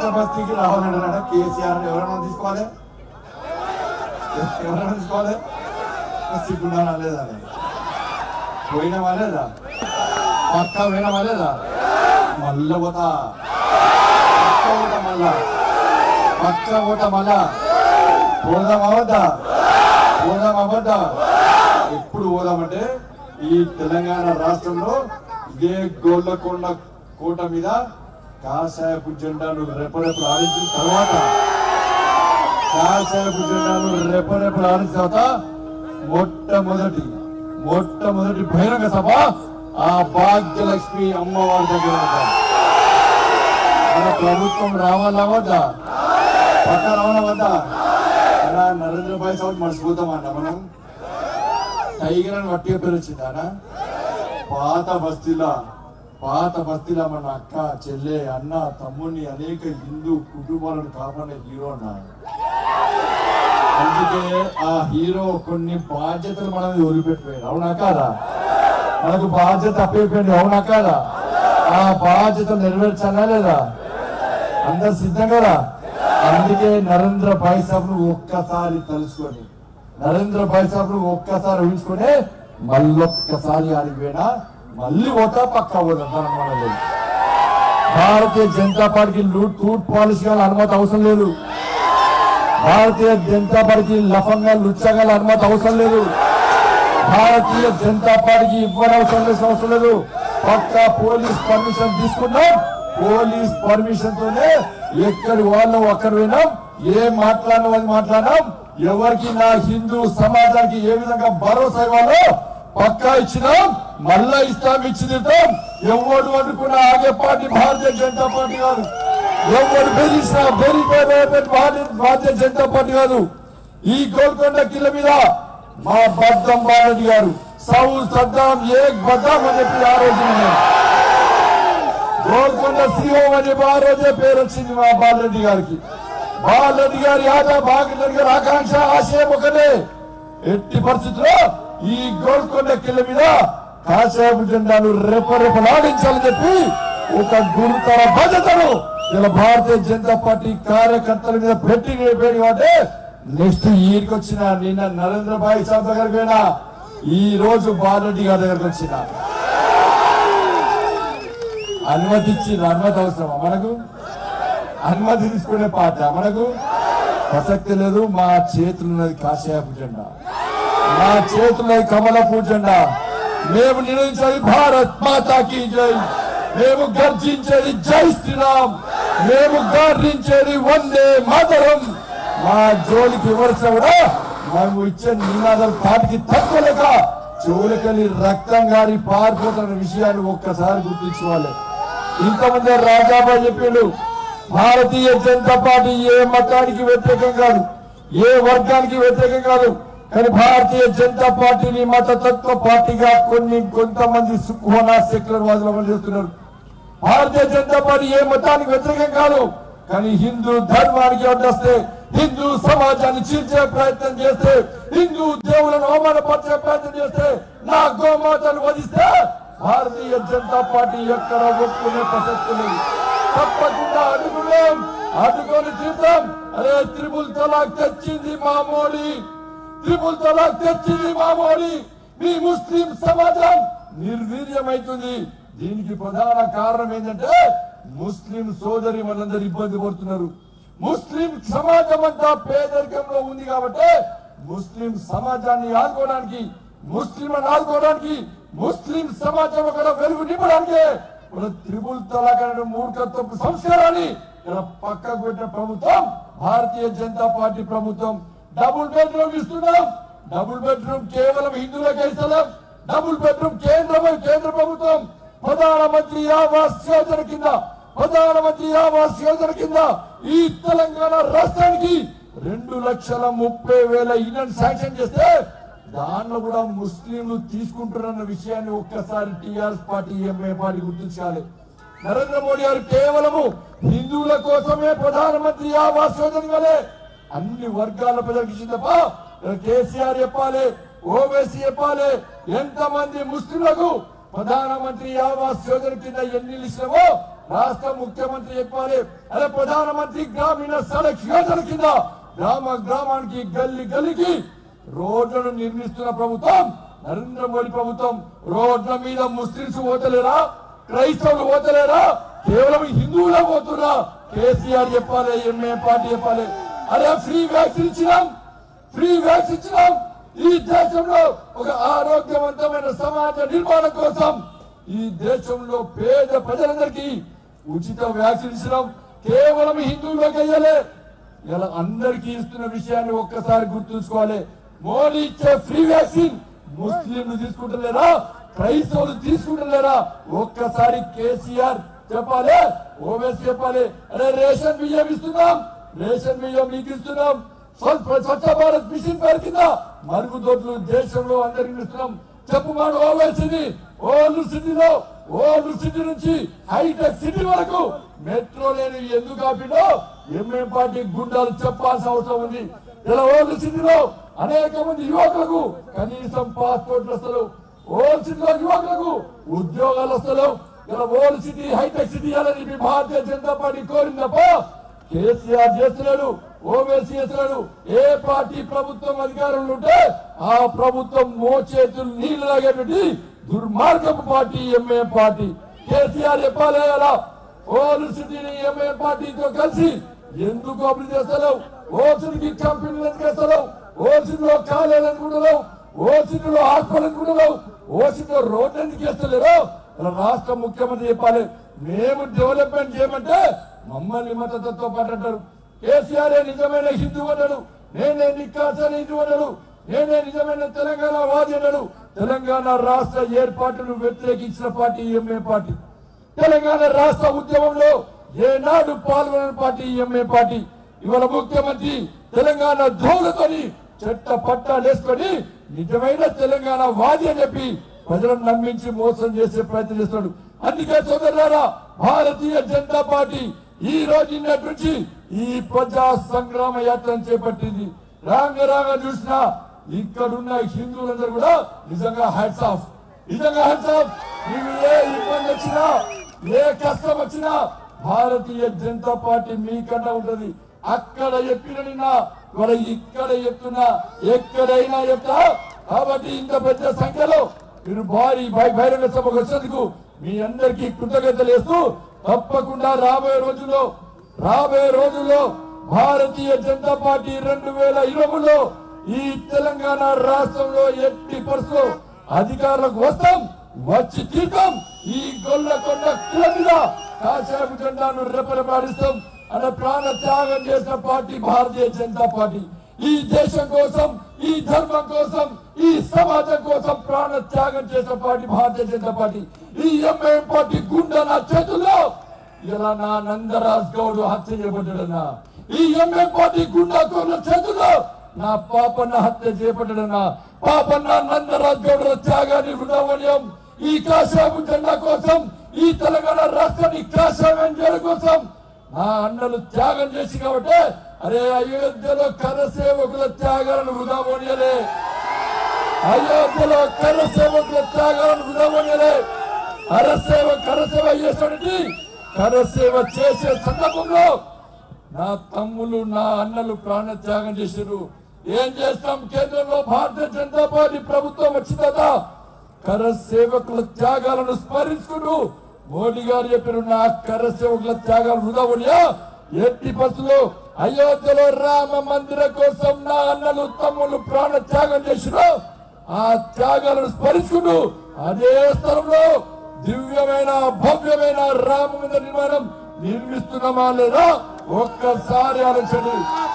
బస్తీకి రావాలంటారా కేసీఆర్ ఎవరైనా తీసుకోవాలి ఎవరైనా తీసుకోవాలి సిగ్గుండాలా లేదా అని. పోయినావా లేదా పక్క పోయినావా లేదా మళ్ళా పోతా పక్క పోతా మళ్ళా పక్క పోతా మళ్ళా పోదాం అవద్దా పోదాం అవద్దా ఎప్పుడు పోదామంటే ఈ తెలంగాణ రాష్ట్రంలో ఇదే గోళ్ళకొండ కోట మీద కాషాయపు జెండాను రెపరెపలు ఆడించిన తర్వాత కాషాయపు జెండాను రెపరెపలు ఆడించిన తర్వాత మొట్టమొదటి మొట్టమొదటి బహిరంగ సభ ఆ భాగ్యలక్ష్మి అమ్మవారి దగ్గర ఉంటాం. మన ప్రభుత్వం రావాలా వద్దా పక్క రావాలా వద్దా అలా నరేంద్ర భాయ్ సౌత్ మర్చిపోతామన్న మనం టైగర్ అని వట్టిగా పేరు వచ్చిందానా పాత బస్తీలా పాత బస్తీలా మన అక్క చెల్లె అన్న తమ్ముని అనేక హిందూ కుటుంబాలను కాపాడే హీరో అన్న అందుకే ఆ హీరో కొన్ని బాధ్యతలు మనం వదిలిపెట్టిపోయాడు అవునా కాదా మనకు బాధ్యత అప్పైపోయింది అవునా కాదా ఆ బాధ్యత నెరవేర్చాలా లేదా అందరు సిద్ధం కదా అందుకే నరేంద్ర భాయ్ సాబ్ ను ఒక్కసారి తలుచుకొని నరేంద్ర భాయ్ సాబ్ ను ఒక్కసారి ఊహించుకొని మళ్ళొక్కసారి ఆడికి పోయినా మళ్ళీ పోతా పక్క పోదాం తన మనలేదు భారతీయ జనతా పార్టీకి లూట్ టూట్ పాలసీ గల అనుమతి అవసరం లేదు భారతీయ జనతా పార్టీకి లఫంగా లుచ్చగల అనుమతి అవసరం లేదు భారతీయ జనతా పార్టీకి ఇవ్వనవసరం లేసిన అవసరం లేదు పక్క పోలీస్ పర్మిషన్ తీసుకున్నాం పోలీస్ పర్మిషన్ తోనే ఎక్కడి వాళ్ళు అక్కడ విన్నాం ఏం మాట్లాడినా అది మాట్లాడినాం ఎవరికి నా హిందూ సమాజానికి ఏ విధంగా భరోసా ఇవ్వాలో పక్కా ఇచ్చినాం మళ్ళా ఇస్తాం ఇచ్చి తింటాం ఎవడు అనుకున్న ఆగే పార్టీ భారతీయ జనతా పార్టీ కాదు ఎవరు బెదిరిసినా బెదిరిపోయి భారతీయ భారతీయ జనతా పార్టీ కాదు ఈ గోల్కొండ కిల్ల మీద మా బద్దం బాలరెడ్డి గారు సౌ సద్దాం ఏక్ బద్దాం అని చెప్పి ఆ రోజు నేను. గోల్కొండ సింహం అని చెప్పి ఆ రోజే పేరు వచ్చింది మా బాలరెడ్డి గారికి బాలరెడ్డి గారి ఆట బాలరెడ్డి గారి ఆకాంక్ష ఆశయం ఒకటే ఎట్టి పరిస్థితుల్లో ఈ గోల్కొండ కిల్ల మీద కాషాయపు జెండాను రెపరెపలాడించాలని చెప్పి ఒక గురుతర బాధ్యతను ఇలా భారతీయ జనతా పార్టీ కార్యకర్తల మీద పెట్టి నిలిపాడు కాబట్టి నెక్స్ట్ ఈడికి వచ్చిన నిన్న నరేంద్ర భాయ్ సాబ్ దగ్గరికి పోయినా ఈ రోజు బాలరెడ్డి గారి దగ్గరకు వచ్చిన అనుమతి ఇచ్చిన అనుమతి అవసరమా మనకు అనుమతి తీసుకునే పాట మనకు ప్రసక్తి లేదు మా చేతులు ఉన్నది కాషాయపు జెండా మా చేతుల్లో కమలపు జెండా మేము నిర్ణయించేది భారత్ మాతాకి జై మేము గర్జించేది జై శ్రీరామ్ మేము గర్జించేది వందే మాతరం మా జోలికి విమర్శ కూడా మేము ఇచ్చే నినాదం తాటికి తక్కువలేక చెవులకని రక్తం గారి పారిపోతున్న విషయాన్ని ఒక్కసారి గుర్తించుకోవాలి ఇంతమంది రాజాబాయి చెప్పిండు భారతీయ జనతా పార్టీ ఏ మతానికి వ్యతిరేకం కాదు ఏ వర్గానికి వ్యతిరేకం కాదు కానీ భారతీయ జనతా పార్టీని మతతత్వ పార్టీగా కొన్ని కొంతమంది సుఖోనా సెక్యులర్ వాదులు అమలు చేస్తున్నారు భారతీయ జనతా పార్టీ ఏ మతానికి వ్యతిరేకం కాదు కానీ హిందూ ధర్మానికి అడ్డొస్తే హిందూ సమాజాన్ని చీల్చే ప్రయత్నం చేస్తే హిందూ దేవులను అవమానపరిచే ప్రయత్నం చేస్తే నా గోమాతను వధిస్తే భారతీయ జనతా పార్టీ ఎక్కడ ఒప్పుకునే ప్రసక్తి లేదు తప్పకుండా అడుగులేం అడుగుని తీర్థం అరే త్రిపుల్ తలాక్ తెచ్చింది మా మోడీ త్రిపుల్ తలాక్ తెచ్చింది మా మోడీ మీ ముస్లిం సమాజం నిర్వీర్యమైతుంది దీనికి ప్రధాన కారణం ఏంటంటే ముస్లిం సోదరి మనందరూ ఇబ్బంది పడుతున్నారు ముస్లిం సమాజం అంతా పేదరికంలో ఉంది కాబట్టి ముస్లిం సమాజాన్ని ఆదుకోవడానికి ముస్లింలను ఆదుకోవడానికి ముస్లిం సమాజం అక్కడ వెలుగు నింపడానికి మన త్రిపుల్ తలాక్ అనే మూర్ఖత్వపు సంస్కారాన్ని ఇక్కడ పక్కకు పెట్టిన ప్రభుత్వం భారతీయ జనతా పార్టీ ప్రభుత్వం డబుల్ బెడ్రూమ్ ఇస్తున్నాం డబుల్ బెడ్రూమ్ కేవలం హిందువులకే ఇస్తలేం డబుల్ బెడ్రూమ్ కేంద్ర కేంద్ర ప్రభుత్వం ప్రధానమంత్రి ఆవాస్ యోజన కింద ప్రధానమంత్రి ఆవాస్ యోజన కింద ఈ తెలంగాణ రాష్ట్రానికి రెండు లక్షల ముప్పై వేల ఇళ్ళని శాంక్షన్ చేస్తే దానిలో కూడా ముస్లింలు తీసుకుంటున్న విషయాన్ని ఒక్కసారి టిఆర్ఎస్ పార్టీ ఎంఏ పార్టీ గుర్తించాలి నరేంద్ర మోడీ గారు కేవలము హిందువుల కోసమే ప్రధానమంత్రి ఆవాస్ యోజన వలె అన్ని వర్గాల ప్రజలకు ఇచ్చింది తప్ప కేసీఆర్ చెప్పాలి ఓవైసీ చెప్పాలి ఎంతమంది ముస్లింలకు ప్రధానమంత్రి ఆవాస్ యోజన కింద ఎన్ని ఇచ్చినామో రాష్ట్ర ముఖ్యమంత్రి చెప్పాలి అరే ప్రధానమంత్రి గ్రామీణ సడక్ యోజన కింద గ్రామ గ్రామానికి గల్లి గల్లికి రోడ్లను నిర్మిస్తున్న ప్రభుత్వం నరేంద్ర మోడీ ప్రభుత్వం రోడ్ల మీద ముస్లింస్ పోతలేరా క్రైస్తవులు పోతలేరా కేవలం హిందువులే పోతున్నా కేసీఆర్ చెప్పాలి ఎంఏ పార్టీ చెప్పాలి అరే ఫ్రీ వ్యాక్సిన్ ఇచ్చినాం ఫ్రీ వ్యాక్సిన్ ఇచ్చినాం ఈ దేశంలో ఒక ఆరోగ్యవంతమైన సమాజ నిర్మాణం కోసం ఈ దేశంలో పేద ప్రజలందరికీ ఉచిత వ్యాక్సిన్ ఇచ్చినాం కేవలం హిందువులకు అయ్యలే ఇలా అందరికీ ఇస్తున్న విషయాన్ని ఒక్కసారి గుర్తుంచుకోవాలి మోడీ ఇచ్చే ఫ్రీ వ్యాక్సిన్ ముస్లింలు తీసుకుంటలేరా క్రైస్తవులు తీసుకుంటలేరా ఒక్కసారి కేసీఆర్ చెప్పాలి ఓవేసి చెప్పాలి అరే రేషన్ బియ్యం ఇస్తున్నాం రేషన్ బియ్యం మీకు ఇస్తున్నాం స్వచ్ఛ స్వచ్ఛ భారత్ మిషన్ పేరు కింద మరుగుదొడ్లు దేశంలో అందరికి ఇస్తున్నాం చెప్పు మాట ఓవేసింది ఓల్డ్ సిటీలో ఓల్డ్ సిటీ నుంచి హైటెక్ సిటీ వరకు మెట్రో లేని ఎందుకు ఆపిండో ఎంఎం పార్టీ గుండాలు చెప్పాల్సిన అవసరం ఉంది ఇలా ఓల్డ్ సిటీలో అనేక మంది యువకులకు కనీసం పాస్పోర్ట్లు వస్తలు ఓల్డ్ సిటీలో యువకులకు ఉద్యోగాలు వస్తలు ఇలా ఓల్డ్ సిటీ హైటెక్ సిటీ అని మీ భారతీయ జనతా పార్టీ కోరిందప్ప కేసీఆర్ చేస్తున్నాడు ఓవేసీ చేస్తున్నాడు ఏ పార్టీ ప్రభుత్వం అధికారంలో ఉంటే ఆ ప్రభుత్వం మోచేతులు నీళ్లు లాగేటువంటి దుర్మార్గపు పార్టీ ఎంఏ పార్టీ కేసీఆర్ చెప్పాలి కదా ఓల్డ్ సిటీని ఎంఏ పార్టీతో కలిసి ఎందుకు అభివృద్ధి చేస్తలేవు ఓసిటీకి కంపెనీలు ఎందుకు వేస్తలేవు ఓసిటీలో కాలేజీలు అనుకుంటున్నావు ఓసిటీలో హాస్పిటల్ అనుకుంటున్నావు ఓసిటీలో రోడ్డు ఎందుకు వేస్తలేరు ఇలా రాష్ట్ర ముఖ్యమంత్రి చెప్పాలి మేము డెవలప్మెంట్ చేయమంటే మమ్మల్ని మద్దతుతో పడ్డారు కేసీఆర్ నిజమైన హిందూ అన్నాడు నేనే నిక్కాసని హిందూ అన్నాడు నేనే నిజమైన తెలంగాణ వాది అన్నాడు తెలంగాణ రాష్ట్ర ఏర్పాటును వ్యతిరేకించిన పార్టీ ఎంఏ పార్టీ తెలంగాణ రాష్ట్ర ఉద్యమంలో ఏనాడు పాల్గొనని పార్టీ ఎంఏ పార్టీ ఇవాళ ముఖ్యమంత్రి తెలంగాణ ధోలతోని చెట్ట పట్టాలేసుకొని నిజమైన తెలంగాణ వాది అని చెప్పి ప్రజలను నమ్మించి మోసం చేసే ప్రయత్నం చేస్తున్నాడు అందుకే సోదరులారా భారతీయ జనతా పార్టీ ఈ రోజు నిన్నటి నుంచి ఈ ప్రజా సంగ్రామ యాత్రను చేపట్టింది రాంగ రాంగ చూసినా ఇక్కడున్న హిందువులందరూ కూడా నిజంగా హ్యాట్స్ ఆఫ్ నిజంగా హ్యాట్స్ ఆఫ్ మీకు ఏ ఇబ్బంది వచ్చినా ఏ కష్టం వచ్చినా భారతీయ జనతా పార్టీ మీకన్నా ఉంటది అక్కడ చెప్పిన నిన్న ఇవాళ ఇక్కడ చెప్తున్నా ఎక్కడైనా చెప్తా కాబట్టి ఇంత పెద్ద సంఖ్యలో మీరు భారీ బై- బహిరంగ సభకు వచ్చేందుకు మీ అందరికీ కృతజ్ఞతలు వేస్తూ తప్పకుండా రాబోయే రోజుల్లో రాబోయే రోజుల్లో భారతీయ జనతా పార్టీ రెండు వేల ఇరవైలో ఈ తెలంగాణ రాష్ట్రంలో ఎట్టి పరిస్థితుల్లో అధికారులకు వస్తాం వచ్చి తీర్థం ఈ గొల్లకొండ కుల మీద కాశాపు జెండాను రెపరెపాడిస్తాం అనే ప్రాణ త్యాగం చేసిన పార్టీ భారతీయ జనతా పార్టీ ఈ దేశం కోసం ఈ ధర్మం కోసం ఈ సమాజం కోసం ప్రాణ త్యాగం చేసిన పార్టీ భారతీయ జనతా పార్టీ ఈ ఎంఐఎం పార్టీ గుండె నా చేతుల్లో ఇలా నా నందరాజ్ గౌడ్ హత్య చేయబడ్డాడన్నా ఈ ఎంఐఎం పార్టీ గుండాకోర్ల చేతుల్లో నా పాపన్న హత్య చేయబడ్డాడన్నా పాపన్న నందరాజ్ గౌడ్ త్యాగాన్ని వృధావన్యం ఈ కాశాపు జెండా కోసం ఈ తెలంగాణ రాష్ట్రాన్ని కాశావం చేయడం కోసం నా అన్నలు త్యాగం చేసి కాబట్టి అరే అయోధ్యలో కర సేవకుల త్యాగాలను వృధా పోనీయలే అయోధ్యలో కర సేవకుల త్యాగాలను వృధా పోనీయలే కరసేవ కరసేవ చేసినటువంటి కరసేవ చేసే సందర్భంలో నా తమ్ములు నా అన్నలు ప్రాణ త్యాగం చేశారు ఏం చేస్తాం కేంద్రంలో భారతీయ జనతా పార్టీ ప్రభుత్వం వచ్చిందట కర సేవకుల త్యాగాలను స్మరించుకుంటూ మోడీ గారు చెప్పిన నా కర సేవకుల త్యాగాలు వృధా పోనీయా ఎట్టి బస్సులు అయోధ్యలో రామ మందిరం కోసం నా అన్నలు తమ్ముళ్ళు ప్రాణ త్యాగం చేసిన ఆ త్యాగాలను స్మరించుకుంటూ అదే స్థలంలో దివ్యమైన భవ్యమైన రామ మందిర నిర్మాణం నిర్మిస్తున్నామా లేదా ఒక్కసారి ఆలోచన